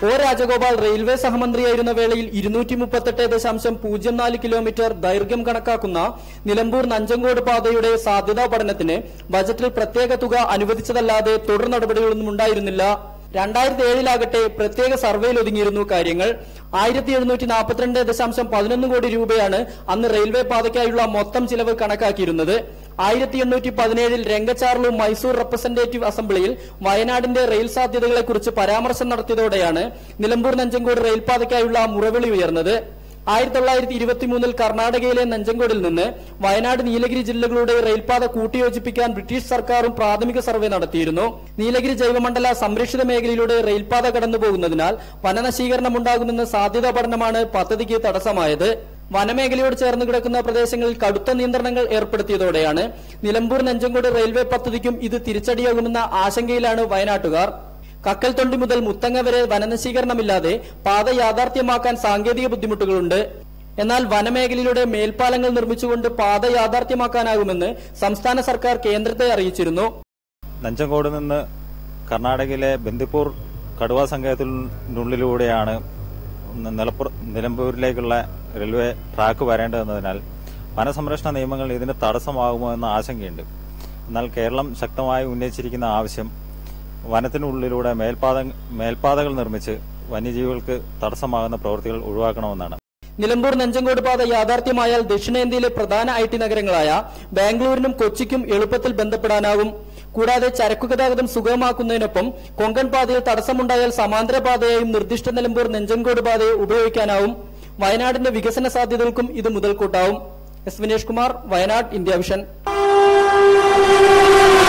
O Rajagopal railway സഹമന്ത്രിയായിരുന്ന വേളയിൽ ഇരുന്നൂറ്റി മുപ്പത്തെട്ട് ദശാംശം പൂജ്യം നാല് കിലോമീറ്റർ ദൈർഘ്യം കണക്കാക്കുന്ന നിലമ്പൂർ നഞ്ചങ്കോട് പാതയുടെ സാധ്യതാ പഠനത്തിന് ബജറ്റിൽ പ്രത്യേക തുക അനുവദിച്ചതല്ലാതെ തുടർ നടപടികളൊന്നും ഉണ്ടായിരുന്നില്ല രണ്ടായിരത്തി ഏഴിലാകട്ടെ പ്രത്യേക സർവേയിൽ ഒതുങ്ങിയിരുന്നു കാര്യങ്ങൾ ആയിരത്തി എഴുന്നൂറ്റി നാൽപ്പത്തിരണ്ട് ദശാംശം പതിനൊന്ന് കോടി രൂപയാണ് അന്ന് റെയിൽവേ പാതയ്ക്കായുള്ള മൊത്തം ചിലവ് കണക്കാക്കിയിരുന്നത് ആയിരത്തി എണ്ണൂറ്റി പതിനേഴിൽ രംഗച്ചാർലു മൈസൂർ റെപ്രസെന്റേറ്റീവ് അസംബ്ലിയിൽ വയനാടിന്റെ റെയിൽ സാധ്യതകളെക്കുറിച്ച് പരാമർശം നടത്തിയതോടെയാണ് നിലമ്പൂർ നഞ്ചങ്കോട് റെയിൽപാതയ്ക്കായുള്ള മുറവിളി ഉയർന്നത് ആയിരത്തി തൊള്ളായിരത്തി ഇരുപത്തിമൂന്നിൽ കർണാടകയിലെ നഞ്ചങ്കോടിൽ നിന്ന് വയനാട് നീലഗിരി ജില്ലകളുടെ റെയിൽപാത കൂട്ടിയോജിപ്പിക്കാൻ ബ്രിട്ടീഷ് സർക്കാരും പ്രാഥമിക സർവേ നടത്തിയിരുന്നു നീലഗിരി ജൈവമണ്ഡല സംരക്ഷിത മേഖലയിലൂടെ റെയിൽപാത കടന്നുപോകുന്നതിനാൽ വനനശീകരണം ഉണ്ടാകുമെന്ന സാധ്യതാ പഠനമാണ് പദ്ധതിക്ക് തടസ്സമായത് വനമേഖലയോട് ചേർന്ന് കിടക്കുന്ന പ്രദേശങ്ങളിൽ കടുത്ത നിയന്ത്രണങ്ങൾ ഏർപ്പെടുത്തിയതോടെയാണ് നിലമ്പൂർ നഞ്ചങ്കോട് റെയിൽവേ പദ്ധതിക്കും ഇത് തിരിച്ചടിയാകുമെന്ന ആശങ്കയിലാണ് വയനാട്ടുകാർ കക്കൽത്തൊണ്ടി മുതൽ മുത്തങ്ങ വരെ വനനശീകരണമില്ലാതെ പാത യാഥാർത്ഥ്യമാക്കാൻ സാങ്കേതിക ബുദ്ധിമുട്ടുകളുണ്ട് എന്നാൽ വനമേഖലയിലൂടെ മേൽപ്പാലങ്ങൾ നിർമ്മിച്ചുകൊണ്ട് പാത യാഥാർത്ഥ്യമാക്കാനാകുമെന്ന് സംസ്ഥാന സർക്കാർ കേന്ദ്രത്തെ അറിയിച്ചിരുന്നു നഞ്ചങ്കോട് നിന്ന് കർണാടകയിലെ ബന്ദിപ്പൂർ കടുവ സങ്കേതത്തിനുള്ളിലൂടെയാണ് നിലപ്പുറ നിലമ്പൂരിലേക്കുള്ള റെയിൽവേ ട്രാക്ക് വരേണ്ടതെന്നതിനാൽ വനസംരക്ഷണ നിയമങ്ങൾ ഇതിന് തടസ്സമാകുമോ എന്ന ആശങ്കയുണ്ട് എന്നാൽ കേരളം ശക്തമായി ഉന്നയിച്ചിരിക്കുന്ന ആവശ്യം വനത്തിനുള്ളിലൂടെ മേൽപ്പാത മേൽപ്പാതകൾ നിർമ്മിച്ച് വന്യജീവികൾക്ക് തടസ്സമാകുന്ന പ്രവൃത്തികൾ ഒഴിവാക്കണമെന്നാണ് നിലമ്പൂർ നെഞ്ചങ്കോട് പാത യാഥാർത്ഥ്യമായാൽ ദക്ഷിണേന്ത്യയിലെ പ്രധാന ഐ ടി നഗരങ്ങളായ ബാംഗ്ലൂരിനും കൊച്ചിക്കും എളുപ്പത്തിൽ ബന്ധപ്പെടാനാവും കൂടാതെ ചരക്കു ഗതാഗതം സുഗമമാക്കുന്നതിനൊപ്പം കൊങ്കൺ പാതയിൽ തടസ്സമുണ്ടായാൽ സമാന്തര പാതയായും നിർദ്ദിഷ്ട നിലമ്പൂർ നെഞ്ചങ്കോട് പാതയെ ഉപയോഗിക്കാനാവും വയനാടിന്റെ വികസന സാധ്യതകൾക്കും ഇത് മുതൽക്കൂട്ടാവും S Vinesh Kumar Wayanad India vision